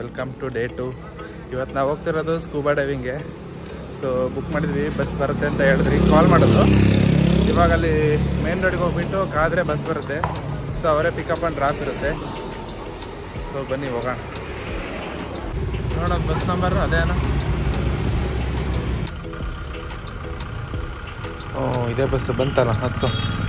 welcome to day two ಇವತ್ತು ನಾವು ಹೋಗ್ತಿರೋದು ಸ್ಕೂಬಾ ಡೈವಿಂಗ್ಗೆ ಸೊ ಬುಕ್ ಮಾಡಿದ್ವಿ ಬಸ್ ಬರುತ್ತೆ ಅಂತ ಹೇಳಿದ್ರಿ ಕಾಲ್ ಮಾಡೋದು ಇವಾಗ ಅಲ್ಲಿ ಮೇನ್ ರೋಡಿಗೆ ಹೋಗ್ಬಿಟ್ಟು ಕಾದರೆ ಬಸ್ ಬರುತ್ತೆ ಸೊ ಅವರೇ ಪಿಕಪ್ ಆ್ಯಂಡ್ ಡ್ರಾಪ್ ಇರುತ್ತೆ ಸೊ ಬನ್ನಿ ಹೋಗೋಣ ನೋಡೋದು ಬಸ್ ನಂಬರು ಅದೇನೋ ಓ ಇದೇ ಬಸ್ ಬಂತಲ್ಲ ಹತ್ತು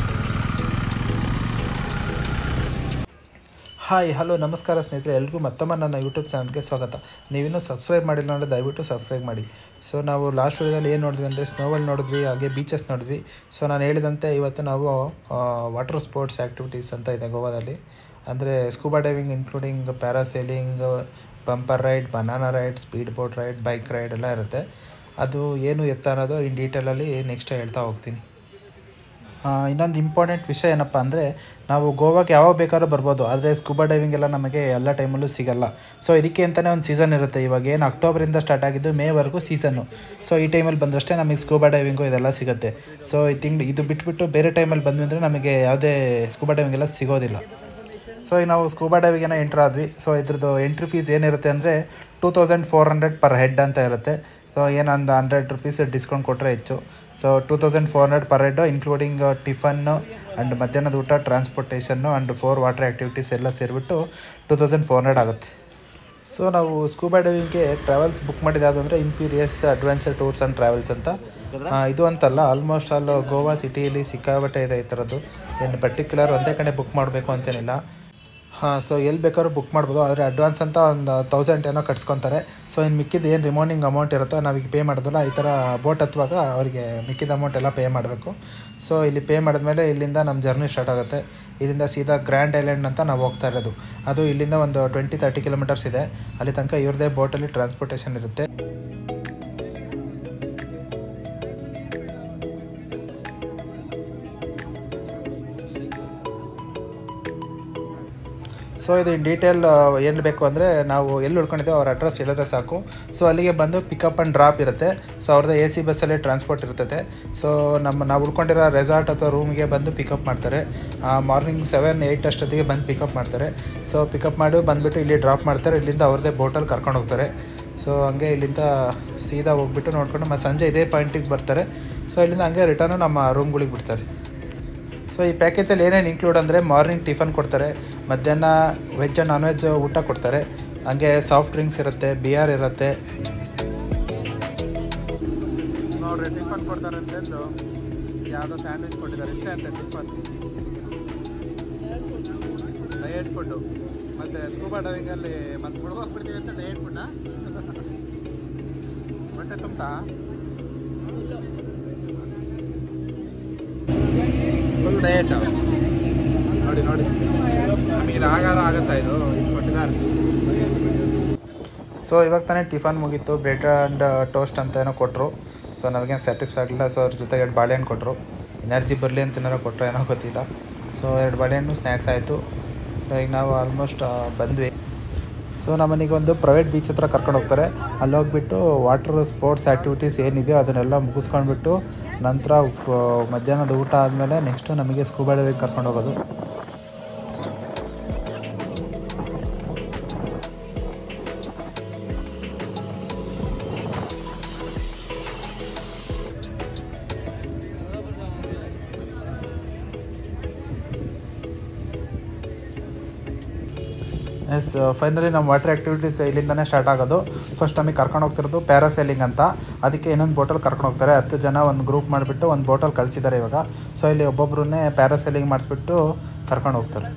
ಹಾಯ್ ಹಲೋ ನಮಸ್ಕಾರ ಸ್ನೇಹಿತರೆ ಎಲ್ರಿಗೂ ಮತ್ತೊಮ್ಮೆ ನನ್ನ ಯೂಟ್ಯೂಬ್ ಚಾನಲ್ಗೆ ಸ್ವಾಗತ ನೀವಿನ್ನೂ ಸಬ್ಸ್ಕ್ರೈಬ್ ಮಾಡಿಲ್ಲ ಅಂದರೆ ದಯವಿಟ್ಟು ಸಬ್ಸ್ಕ್ರೈಬ್ ಮಾಡಿ ಸೊ ನಾವು ಲಾಸ್ಟ್ ವಿಡಿಯೋದಲ್ಲಿ ಏನು ನೋಡಿದ್ವಿ ಅಂದರೆ ಸ್ನೋವಲ್ ನೋಡಿದ್ವಿ ಹಾಗೆ ಬೀಚಸ್ ನೋಡಿದ್ವಿ ಸೊ ನಾನು ಹೇಳಿದಂತೆ ಇವತ್ತು ನಾವು ವಾಟರ್ ಸ್ಪೋರ್ಟ್ಸ್ ಆ್ಯಕ್ಟಿವಿಟೀಸ್ ಅಂತ ಇದೆ ಗೋವಾದಲ್ಲಿ ಅಂದರೆ scuba diving including parasailing bumper ride banana ride speed boat ride bike ride ಎಲ್ಲ ಇರುತ್ತೆ ಅದು ಏನು ಎತ್ತ ಅನ್ನೋದು ಇನ್ ಡೀಟೇಲಲ್ಲಿ ನೆಕ್ಸ್ಟ್ ಹೇಳ್ತಾ ಹೋಗ್ತೀನಿ ಇನ್ನೊಂದು ಇಂಪಾರ್ಟೆಂಟ್ ವಿಷಯ ಏನಪ್ಪ ಅಂದರೆ ನಾವು ಗೋವಾಗೆ ಯಾವಾಗ ಬೇಕಾದ್ರೂ ಬರ್ಬೋದು ಆದರೆ ಸ್ಕೂಬಾ ಡೈವಿಂಗ್ ಎಲ್ಲ ನಮಗೆ ಎಲ್ಲ ಟೈಮಲ್ಲೂ ಸಿಗಲ್ಲ ಸೊ ಇದಕ್ಕೆ ಅಂತಲೇ ಒಂದು ಸೀಸನ್ ಇರುತ್ತೆ ಇವಾಗ ಏನು ಅಕ್ಟೋಬರಿಂದ ಸ್ಟಾರ್ಟ್ ಆಗಿದ್ದು ಮೇವರೆಗೂ ಸೀಸನ್ನು ಸೊ ಈ ಟೈಮಲ್ಲಿ ಬಂದಷ್ಟೇ ನಮಗೆ ಸ್ಕೂಬಾ ಡೈವಿಂಗು ಇದೆಲ್ಲ ಸಿಗುತ್ತೆ ಸೊ ಈ ತಿಂಗಳು ಇದು ಬಿಟ್ಬಿಟ್ಟು ಬೇರೆ ಟೈಮಲ್ಲಿ ಬಂದ್ವಿ ಅಂದರೆ ನಮಗೆ ಯಾವುದೇ ಸ್ಕೂಬಾ ಡೈವಿಂಗ್ ಎಲ್ಲ ಸಿಗೋದಿಲ್ಲ ಸೊ ಈಗ ನಾವು ಸ್ಕೂಬಾ ಡೈವಿಂಗೇನ ಎಂಟ್ರ್ ಆದ್ವಿ ಸೊ ಇದ್ರದ್ದು ಎಂಟ್ರಿ ಫೀಸ್ ಏನಿರುತ್ತೆ ಅಂದರೆ two thousand four hundred per head ಅಂತ ಇರುತ್ತೆ ಸೊ ಏನೊಂದು ಹಂಡ್ರೆಡ್ ರುಪೀಸ್ ಡಿಸ್ಕೌಂಟ್ ಕೊಟ್ಟರೆ ಹೆಚ್ಚು so two thousand four hundred per head including tiffin and ಮಧ್ಯಾಹ್ನದ ಊಟ transportation and four water activities ಎಲ್ಲ ಸೇರಿಬಿಟ್ಟು ಟೂ ತೌಸಂಡ್ ಫೋರ್ ಹಂಡ್ರೆಡ್ ಆಗುತ್ತೆ ಸೊ ನಾವು ಸ್ಕೂಬಾ ಡೈವಿಂಗ್ಗೆ ಟ್ರಾವೆಲ್ಸ್ ಬುಕ್ ಮಾಡಿದ್ದು ಯಾವುದು ಅಂದರೆ Imperious Adventure Tours and Travels ಅಂತ ಆ, ಇದು ಅಂತಲ್ಲ ಆಲ್ಮೋಸ್ಟ್ ಆಲ್ ಗೋವಾ ಸಿಟಿಯಲ್ಲಿ ಸಿಕ್ಕಾಬಟ್ಟೆ ಇದೆ ಈ ಥರದ್ದು ಏನು ಪರ್ಟಿಕ್ಯುಲರ್ ಒಂದೇ ಕಡೆ ಬುಕ್ ಮಾಡಬೇಕು ಅಂತೇನಿಲ್ಲ ಹಾಂ ಸೊ ಎಲ್ಲಿ ಬೇಕಾದ್ರೂ ಬುಕ್ ಮಾಡ್ಬೋದು ಆದರೆ ಅಡ್ವಾನ್ಸ್ ಅಂತ ಒಂದು ತೌಸಂಡ್ ಏನೋ ಕಟ್ಸ್ಕೊತಾರೆ ಸೊ ಇನ್ನು ಮಿಕ್ಕಿದ ಏನು ರಿಮೈನಿಂಗ್ ಅಮೌಂಟ್ ಇರುತ್ತೋ ನಾವೀಗ ಪೇ ಮಾಡಿದ್ವಲ್ಲ ಈ ಥರ ಬೋಟ್ ಹತ್ತುವಾಗ ಅವರಿಗೆ ಮಿಕ್ಕಿದ ಅಮೌಂಟ್ ಎಲ್ಲ ಪೇ ಮಾಡಬೇಕು ಸೊ ಇಲ್ಲಿ ಪೇ ಮಾಡಿದ್ಮೇಲೆ ಇಲ್ಲಿಂದ ನಮ್ಮ ಜರ್ನಿ ಸ್ಟಾರ್ಟ್ ಆಗುತ್ತೆ ಇಲ್ಲಿಂದ ಸೀದಾ ಗ್ರ್ಯಾಂಡ್ ಐಲ್ಯಾಂಡ್ ಅಂತ ನಾವು ಹೋಗ್ತಾ ಇರೋದು ಅದು ಇಲ್ಲಿಂದ ಒಂದು ಟ್ವೆಂಟಿ ತರ್ಟಿ ಕಿಲೋಮೀಟರ್ಸ್ ಇದೆ ಅಲ್ಲಿ ತನಕ ಇವ್ರದ್ದೇ ಬೋಟಲ್ಲಿ ಟ್ರಾನ್ಸ್ಪೋರ್ಟೇಷನ್ ಇರುತ್ತೆ ಸೊ ಇದು ಇನ್ ಡೀಟೇಲ್ ಏನು ಬೇಕು ಅಂದರೆ ನಾವು ಎಲ್ಲಿ ಉಳ್ಕೊಂಡಿದ್ದೇವೆ ಅವ್ರ ಅಡ್ರೆಸ್ ಹೇಳಿದ್ರೆ ಸಾಕು ಸೊ ಅಲ್ಲಿಗೆ ಬಂದು ಪಿಕಪ್ ಆ್ಯಂಡ್ ಡ್ರಾಪ್ ಇರುತ್ತೆ ಸೊ ಅವ್ರದ್ದು ಎ ಸಿ ಬಸ್ಸಲ್ಲಿ ಟ್ರಾನ್ಸ್ಪೋರ್ಟ್ ಇರ್ತದೆ ಸೊ ನಮ್ಮ ನಾವು ಉಳ್ಕೊಂಡಿರೋ ರೆಸಾರ್ಟ್ ಅಥವಾ ರೂಮಿಗೆ ಬಂದು ಪಿಕಪ್ ಮಾಡ್ತಾರೆ ಮಾರ್ನಿಂಗ್ ಸೆವೆನ್ ಏಯ್ಟ್ ಅಷ್ಟೊತ್ತಿಗೆ ಬಂದು ಪಿಕಪ್ ಮಾಡ್ತಾರೆ ಸೊ ಪಿಕಪ್ ಮಾಡಿ ಬಂದುಬಿಟ್ಟು ಇಲ್ಲಿ ಡ್ರಾಪ್ ಮಾಡ್ತಾರೆ ಇಲ್ಲಿಂದ ಅವ್ರದ್ದೇ ಬೋಟಲ್ಲಿ ಕರ್ಕೊಂಡು ಹೋಗ್ತಾರೆ ಸೊ ಹಂಗೆ ಇಲ್ಲಿಂದ ಸೀದಾ ಹೋಗ್ಬಿಟ್ಟು ನೋಡ್ಕೊಂಡು ಮತ್ತು ಸಂಜೆ ಇದೇ ಪಾಯಿಂಟಿಗೆ ಬರ್ತಾರೆ ಸೊ ಇಲ್ಲಿಂದ ಹಂಗೆ ರಿಟರ್ನು ನಮ್ಮ ರೂಮ್ಗಳಿಗೆ ಬಿಡ್ತಾರೆ ಸೊ ಈ ಪ್ಯಾಕೇಜಲ್ಲಿ ಏನೇನು ಇನ್ಕ್ಲೂಡ್ ಅಂದರೆ ಮಾರ್ನಿಂಗ್ ಟಿಫನ್ ಕೊಡ್ತಾರೆ ಮಧ್ಯಾಹ್ನ ವೆಜ್ ನಾನ್ ವೆಜ್ ಊಟ ಕೊಡ್ತಾರೆ ಹಂಗೆ ಸಾಫ್ಟ್ ಡ್ರಿಂಕ್ಸ್ ಇರುತ್ತೆ ಬಿಯರ್ ಇರುತ್ತೆ ನೋಡ್ರಿ ಟಿಫನ್ ಕೊಡ್ತಾರೆ ಅಂತಂದು ಯಾವುದೋ ಸ್ಯಾಂಡ್ವಿಚ್ ಕೊಟ್ಟಿದ್ದಾರೆ ಇಷ್ಟೇ ಅಂತ ಟಿಫನ್ ಡಯಟ್ ಫುಡ್ಡು ಮತ್ತು ಸ್ಕೂಬಾ ಡೈವಿಂಗಲ್ಲಿ ಮತ್ತೆ ಮುಳುಗೋಗ್ಬಿಡ್ತೀವಿ ಅಂತ ಡಯಟ್ ಫುಡ್ಡ ಹೊಟ್ಟೆ ತುಂಬ್ತಾ ಫುಲ್ ಡಯಟ್ ನೋಡಿ ನೋಡಿ ನಮಗೆ ಆಗಲ್ಲ ಆಗುತ್ತಾ ಇದು ಇಷ್ಟು ಕೊಟ್ಟಿದ್ದಾರೆ ಸೊ ಇವಾಗ ತಾನೇ ಟಿಫನ್ ಮುಗೀತು ಬ್ರೆಡ್ ಆ್ಯಂಡ್ ಟೋಸ್ಟ್ ಅಂತ ಏನೋ ಕೊಟ್ಟರು ಸೊ ನಮಗೇನು ಸ್ಯಾಟಿಸ್ಫೈ ಆಗಲಿಲ್ಲ ಸೊ ಅದ್ರ ಜೊತೆಗೆ ಎರಡು ಬಾಳೆಹಣ್ಣು ಕೊಟ್ಟರು ಎನರ್ಜಿ ಬರಲಿ ಅಂತ ಏನಾರು ಕೊಟ್ಟರು ಏನೋ ಗೊತ್ತಿಲ್ಲ ಸೊ ಎರಡು ಬಾಳೆಹಣ್ಣು ಸ್ನ್ಯಾಕ್ಸ್ ಆಯಿತು ಸೊ ಈಗ ನಾವು ಆಲ್ಮೋಸ್ಟ್ ಬಂದ್ವಿ ಸೊ ನಮ್ಮನಿಗೆ ಒಂದು ಪ್ರೈವೇಟ್ ಬೀಚ್ ಹತ್ರ ಕರ್ಕೊಂಡು ಹೋಗ್ತಾರೆ ಅಲ್ಲಿ ಹೋಗ್ಬಿಟ್ಟು ವಾಟರ್ ಸ್ಪೋರ್ಟ್ಸ್ ಆ್ಯಕ್ಟಿವಿಟೀಸ್ ಏನಿದೆಯೋ ಅದನ್ನೆಲ್ಲ ಮುಗಿಸ್ಕೊಂಡ್ಬಿಟ್ಟು ನಂತರ ಫ- ಮಧ್ಯಾಹ್ನದ ಊಟ ಆದಮೇಲೆ ನೆಕ್ಸ್ಟು ನಮಗೆ ಸ್ಕೂಬಾ ಡೈವಿಂಗ್ ಕರ್ಕೊಂಡು ಹೋಗೋದು ಎಸ್ ಫೈನಲಿ ನಮ್ಮ ವಾಟರ್ ಆ್ಯಕ್ಟಿವಿಟೀಸ್ ಇಲ್ಲಿಂದನೇ ಸ್ಟಾರ್ಟ್ ಆಗೋದು ಫಸ್ಟ್ ನಮಗೆ ಕರ್ಕೊಂಡು ಹೋಗ್ತಿರೋದು ಪ್ಯಾರಾಸೈಲಿಂಗ್ ಅಂತ ಅದಕ್ಕೆ ಇನ್ನೊಂದು ಬೋಟಲ್ಲಿ ಕರ್ಕೊಂಡು ಹೋಗ್ತಾರೆ ಹತ್ತು ಜನ ಒಂದು ಗ್ರೂಪ್ ಮಾಡಿಬಿಟ್ಟು ಒಂದು ಬೋಟಲ್ಲಿ ಕಳಿಸಿದ್ದಾರೆ ಇವಾಗ ಸೊ ಇಲ್ಲಿ ಒಬ್ಬೊಬ್ಬರನ್ನೇ ಪ್ಯಾರಾಸೈಲಿಂಗ್ ಮಾಡಿಸ್ಬಿಟ್ಟು ಕರ್ಕೊಂಡು ಹೋಗ್ತಾರೆ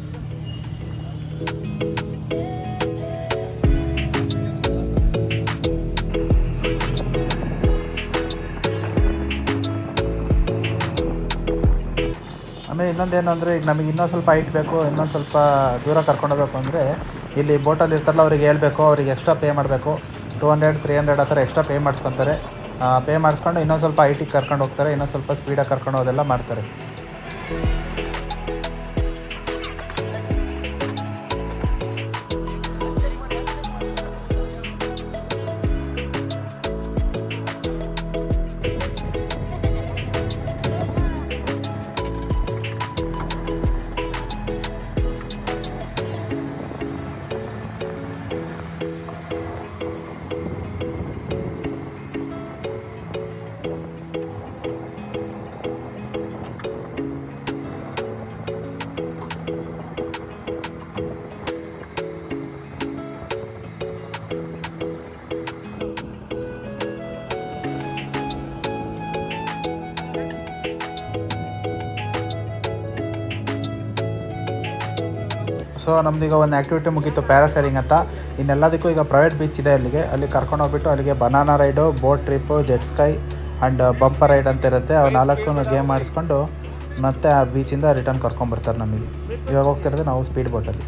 ಆಮೇಲೆ ಇನ್ನೊಂದೇನು ಅಂದರೆ ಈಗ ನಮಗೆ ಇನ್ನೊಂದು ಸ್ವಲ್ಪ ಹೈಟ್ ಬೇಕು ಇನ್ನೊಂದು ಸ್ವಲ್ಪ ದೂರ ಕರ್ಕೊಂಡು ಹೋಗ್ಬೇಕು ಅಂದರೆ ಇಲ್ಲಿ ಬೋಟಲ್ಲಿ ಇರ್ತಾರಲ್ಲ ಅವ್ರಿಗೆ ಹೇಳ್ಬೇಕು ಅವ್ರಿಗೆ ಎಕ್ಸ್ಟ್ರಾ ಪೇ ಮಾಡಬೇಕು ಟೂ ಹಂಡ್ರೆಡ್ ತ್ರೀ ಹಂಡ್ರೆಡ್ ಆ ಥರ ಎಕ್ಸ್ಟ್ರಾ ಪೇ ಮಾಡಿಸ್ಕೊತಾರೆ ಪೇ ಮಾಡಿಸ್ಕೊಂಡು ಇನ್ನೊಂದು ಸ್ವಲ್ಪ ಹೈಟಿಗೆ ಕರ್ಕೊಂಡು ಹೋಗ್ತಾರೆ ಇನ್ನೊಂದು ಸ್ವಲ್ಪ ಸ್ಪೀಡಾಗಿ ಕರ್ಕೊಂಡು ಹೋಗೋದೆಲ್ಲ ಮಾಡ್ತಾರೆ ಸೊ ನಮ್ದು ಈಗ ಒಂದು ಆ್ಯಕ್ಟಿವಿಟಿ ಮುಗೀತು ಪ್ಯಾರಾಸೈಲಿಂಗ್ ಅಂತ ಇನ್ನೆಲ್ಲದಕ್ಕೂ ಈಗ ಪ್ರೈವೇಟ್ ಬೀಚ್ ಇದೆ ಅಲ್ಲಿಗೆ ಅಲ್ಲಿ ಕರ್ಕೊಂಡು ಹೋಗ್ಬಿಟ್ಟು ಅಲ್ಲಿಗೆ banana ride boat trip jet ski and bumper ride ಅಂತ ಇರುತ್ತೆ ಅವು ನಾಲ್ಕು ಗೇಮ್ ಆಡಿಸ್ಕೊಂಡು ಮತ್ತೆ ಆ ಬೀಚಿಂದ ರಿಟರ್ನ್ ಕರ್ಕೊಂಬರ್ತಾರೆ ನಮಗೆ ಇವಾಗ ಹೋಗ್ತಿರೋದು ನಾವು ಸ್ಪೀಡ್ ಬೋಟಲ್ಲಿ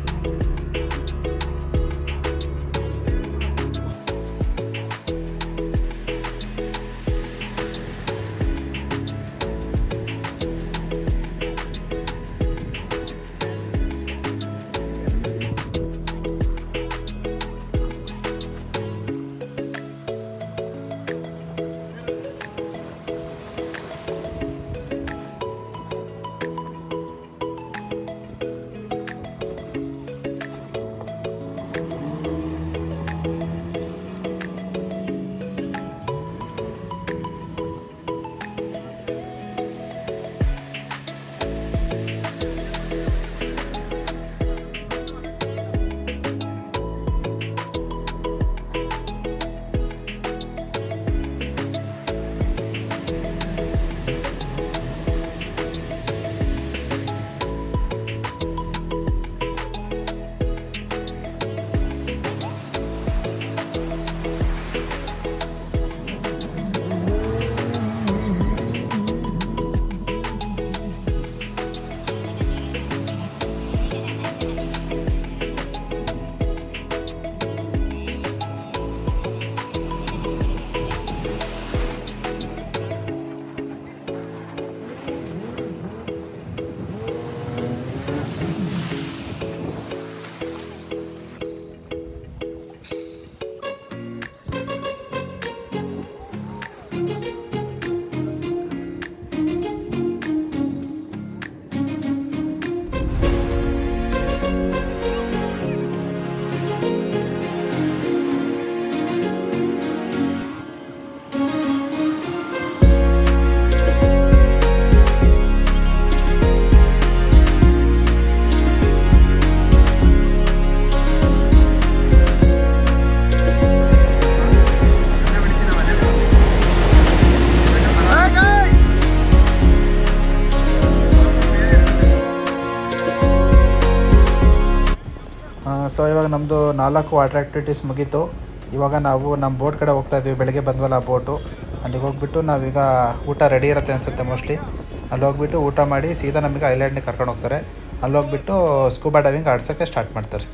ಸೊ ಇವಾಗ ನಮ್ಮದು ನಾಲ್ಕು ವಾಟರ್ ಆ್ಯಕ್ಟಿವಿಟೀಸ್ ಮುಗೀತು ಇವಾಗ ನಾವು ನಮ್ಮ ಬೋಟ್ ಕಡೆ ಹೋಗ್ತಾ ಇದ್ದೀವಿ ಬೆಳಗ್ಗೆ ಬಂದ್ವಲ್ಲ ಆ ಬೋಟು ಅಲ್ಲಿಗೆ ಹೋಗ್ಬಿಟ್ಟು ನಾವೀಗ ಊಟ ರೆಡಿ ಇರುತ್ತೆ ಅನಿಸುತ್ತೆ ಮೋಸ್ಟ್ಲಿ ಅಲ್ಲಿ ಹೋಗ್ಬಿಟ್ಟು ಊಟ ಮಾಡಿ ಸೀದಾ ನಮಗೆ ಐಲ್ಯಾಂಡ್ಗೆ ಕರ್ಕೊಂಡು ಹೋಗ್ತಾರೆ ಅಲ್ಲಿ ಹೋಗ್ಬಿಟ್ಟು ಸ್ಕೂಬಾ ಡೈವಿಂಗ್ ಆಡ್ಸೋಕ್ಕೆ ಸ್ಟಾರ್ಟ್ ಮಾಡ್ತಾರೆ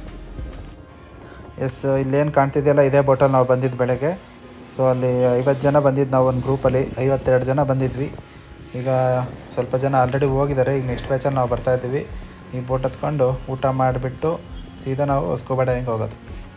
ಎಸ್ ಇಲ್ಲೇನು ಕಾಣ್ತಿದೆಯಲ್ಲ ಇದೇ ಬೋಟಲ್ಲಿ ನಾವು ಬಂದಿದ್ದು ಬೆಳಗ್ಗೆ ಸೊ ಅಲ್ಲಿ ಐವತ್ತು ಜನ ಬಂದಿದ್ದು ನಾವು ಒಂದು ಗ್ರೂಪಲ್ಲಿ ಐವತ್ತೆರಡು ಜನ ಬಂದಿದ್ವಿ ಈಗ ಸ್ವಲ್ಪ ಜನ ಆಲ್ರೆಡಿ ಹೋಗಿದ್ದಾರೆ ಈಗ ನೆಕ್ಸ್ಟ್ ಬ್ಯಾಚಲ್ಲಿ ನಾವು ಬರ್ತಾ ಇದ್ದೀವಿ ಈ ಬೋಟ್ ಹತ್ಕೊಂಡು ಊಟ ಮಾಡಿಬಿಟ್ಟು ಸೀದಾ ನಾವು ಸ್ಕೂಬಾ ಡೈವಿಂಗ್ ಹೋಗೋದು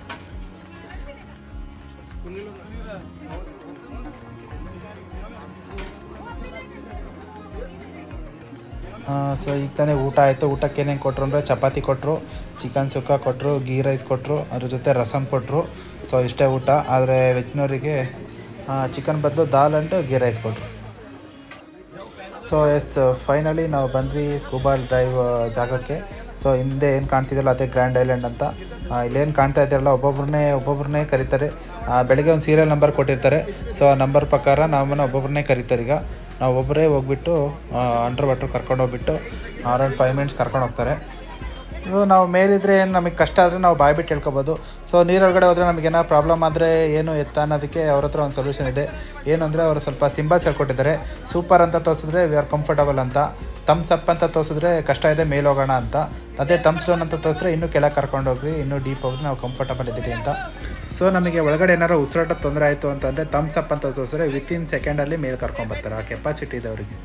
ಸೊ ಈಗ ತಾನೇ ಊಟ ಆಯಿತು ಊಟಕ್ಕೆ ಏನೇನು ಕೊಟ್ಟರು ಅಂದರೆ ಚಪಾತಿ ಕೊಟ್ಟರು ಚಿಕನ್ ಸುಕ್ಕ ಕೊಟ್ಟರು ಗೀ ರೈಸ್ ಕೊಟ್ಟರು ಅದ್ರ ಜೊತೆ ರಸಮ್ ಕೊಟ್ಟರು ಸೊ ಇಷ್ಟೇ ಊಟ ಆದರೆ ವೆಜ್ನವರಿಗೆ ಚಿಕನ್ ಬದಲು ದಾಲ್ ಆ್ಯಂಡ್ ಗೀ ರೈಸ್ ಕೊಟ್ಟರು ಸೊ ಎಸ್ ಫೈನಲಿ ನಾವು ಬಂದ್ವಿ ಸ್ಕೂಬಾ ಡ್ರೈವ್ ಜಾಗಕ್ಕೆ ಸೊ ಹಿಂದೆ ಏನು ಕಾಣ್ತಿದ್ದಲ್ಲ ಅದೇ ಗ್ರ್ಯಾಂಡ್ ಐಲ್ಯಾಂಡ್ ಅಂತ ಆ, ಇಲ್ಲೇನು ಕಾಣ್ತಾ ಇದ್ದಾರಲ್ಲ ಒಬ್ಬೊಬ್ರನ್ನೇ ಒಬ್ಬೊಬ್ರನ್ನೇ ಕರೀತಾರೆ ಆ, ಬೆಳಗ್ಗೆ ಒಂದು ಸೀರಿಯಲ್ ನಂಬರ್ ಕೊಟ್ಟಿರ್ತಾರೆ ಸೊ ಆ ನಂಬರ್ ಪ್ರಕಾರ ನಮ್ಮನ್ನು ಒಬ್ಬೊಬ್ರನ್ನೇ ಕರೀತಾರೆ ಈಗ ನಾವು ಒಬ್ಬರೇ ಹೋಗ್ಬಿಟ್ಟು ಅಂಡರ್ ವಾಟರ್ ಕರ್ಕೊಂಡು ಹೋಗ್ಬಿಟ್ಟು ಅರೌಂಡ್ ಫೈವ್ ಮಿನಿಟ್ಸ್ ಕರ್ಕೊಂಡು ಹೋಗ್ತಾರೆ ಇದು ನಾವು ಮೇಲಿದ್ರೆ ಏನು ನಮಗೆ ಕಷ್ಟ ಆದರೆ ನಾವು ಬಾಯ್ಬಿಟ್ಟು ಹೇಳ್ಕೊಬೋದು ಸೊ ನೀರೊಳಗಡೆ ಹೋದರೆ ನಮಗೇನೋ ಪ್ರಾಬ್ಲಮ್ ಆದರೆ ಏನು ಎತ್ತ ಅನ್ನೋದಕ್ಕೆ ಅವ್ರ ಹತ್ರ ಒಂದು ಸೊಲ್ಯೂಷನ್ ಇದೆ ಏನು ಅಂದರೆ ಅವರು ಸ್ವಲ್ಪ ಸಿಂಬಲ್ಸ್ ಹೇಳ್ಕೊಟ್ಟಿದ್ದಾರೆ ಸೂಪರ್ ಅಂತ ತೋರಿಸಿದ್ರೆ ವಿ ಆರ್ ಕಂಫರ್ಟಬಲ್ ಅಂತ ತಮ್ಸ್ ಅಪ್ ಅಂತ ತೋರಿಸಿದ್ರೆ ಕಷ್ಟ ಇದೆ ಮೇಲೆ ಹೋಗೋಣ ಅಂತ ಅದೇ ತಮ್ಸ್ ಡೌನ್ ಅಂತ ತೋರಿಸಿದ್ರೆ ಇನ್ನೂ ಕೆಳಗೆ ಕರ್ಕೊಂಡು ಹೋಗ್ರಿ ಇನ್ನೂ ಡೀಪ್ ಹೋಗ್ರಿ ನಾವು ಕಂಫರ್ಟಬಲ್ ಇದ್ದೀರಿ ಅಂತ ಸೊ ನಮಗೆ ಒಳಗಡೆ ಏನಾರು ಉಸಿರಾಟ ತೊಂದರೆ ಆಯಿತು ಅಂತಂದರೆ ತಮ್ಸ್ ಅಪ್ ಅಂತ ತೋರಿಸಿದ್ರೆ ವಿತಿನ್ ಸೆಕೆಂಡಲ್ಲಿ ಮೇಲೆ ಕರ್ಕೊಂಬರ್ತಾರೆ ಆ ಕೆಪಾಸಿಟಿ ಇದೆ ಅವರಿಗೆ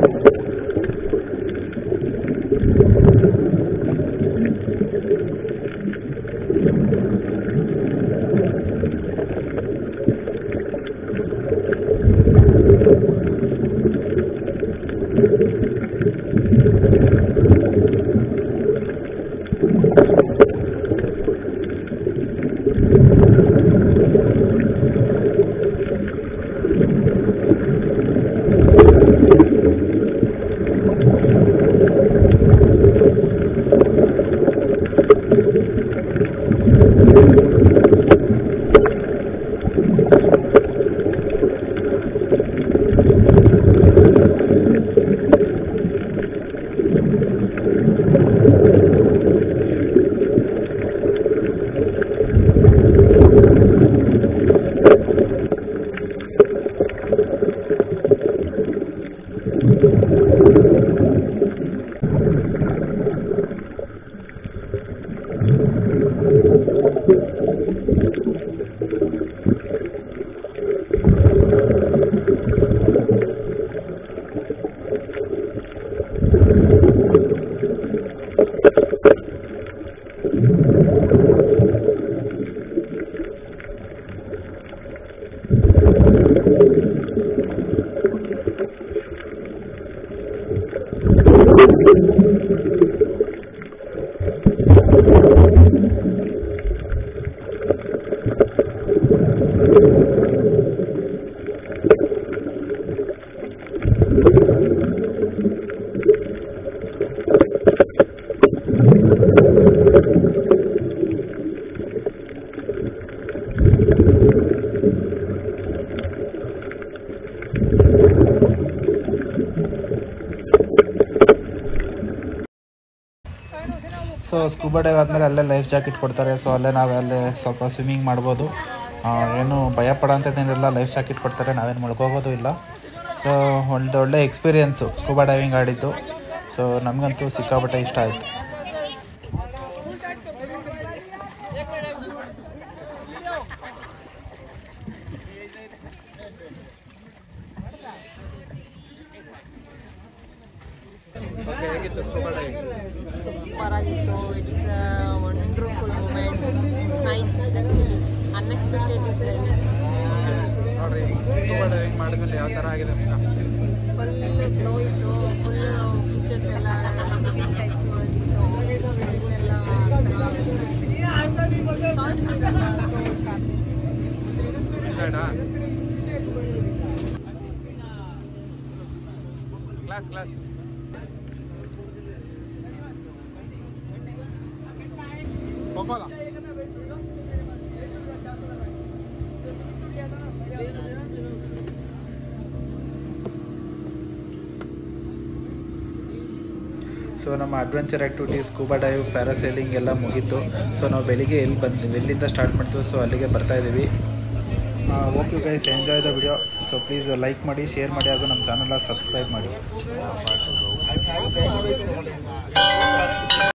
ಸೊ ಸ್ಕೂಬಾ ಡೈವ್ ಆದಮೇಲೆ ಅಲ್ಲೇ ಲೈಫ್ ಜಾಕೆಟ್ ಕೊಡ್ತಾರೆ ಸೊ ಅಲ್ಲೇ ನಾವು ಅಲ್ಲೇ ಸ್ವಲ್ಪ ಸ್ವಿಮ್ಮಿಂಗ್ ಮಾಡ್ಬೋದು ಆ, ಏನು ಭಯ ಪಡೋಂಥದ್ದೇನಿಲ್ಲ ಲೈಫ್ ಜಾಕೆಟ್ ಕೊಡ್ತಾರೆ ನಾವೇನು ಮುಳ್ಕೋಗೋದು ಇಲ್ಲ ಸೊ ಒಂದು ಒಳ್ಳೆ ಎಕ್ಸ್ಪೀರಿಯೆನ್ಸು ಸ್ಕೂಬಾ ಡೈವಿಂಗ್ ಆಡಿದ್ದು ಸೊ ನಮಗಂತೂ ಸಿಕ್ಕಾಪಟ್ಟೆ ಇಷ್ಟ ಆಯಿತು ಓಕೆ ಹೇಗಿತ್ತು ಸ್ಕೂಬಾ ಡೈವಿಂಗ್ ಸೂಪರ್ ಆಗಿತ್ತು it's wonderful moment it's nice actually unexpected is journey ನೋಡ್ರಿ ಸ್ಕೂಬಾ ಡೈವಿಂಗ್ ಮಾಡಿದ್ಮೇಲೆ ಯಾವ ಥರ ಆಗಿದೆ ಮುಖ ಫುಲ್ ಗ್ಲೋ ಇತ್ತು ಫುಲ್ ಫೀಚರ್ಸ್ ಎಲ್ಲ ಸ್ಕಿನ್ ಟಚ್ ಮಾಡಿತ್ತು ಸ್ಕಿನ್ನೆಲ್ಲ ಸಾಲ್ಟ್ ನೀರಲ್ಲ ಸೊ ಸಾಕು ಎಂಜಾಯ್ಡಾ ಕ್ಲಾಸ್ ಕ್ಲಾಸ್ ಹೋಗೋಲ್ಲ ಸೊ ನಮ್ಮ adventure activities scuba dive parasailing ಎಲ್ಲ ಮುಗೀತು ಸೊ ನಾವು ಬೆಳಿಗ್ಗೆ ಎಲ್ಲಿ ಬಂದು ಎಲ್ಲಿಂದ ಸ್ಟಾರ್ಟ್ ಮಾಡ್ತೀವಿ ಸೊ ಅಲ್ಲಿಗೆ ಬರ್ತಾ ಇದ್ದೀವಿ okay you guys enjoy the video so please like ಮಾಡಿ ಶೇರ್ ಮಾಡಿ ಹಾಗೂ ನಮ್ಮ ಚಾನಲ್ನ ಸಬ್ಸ್ಕ್ರೈಬ್ ಮಾಡಿ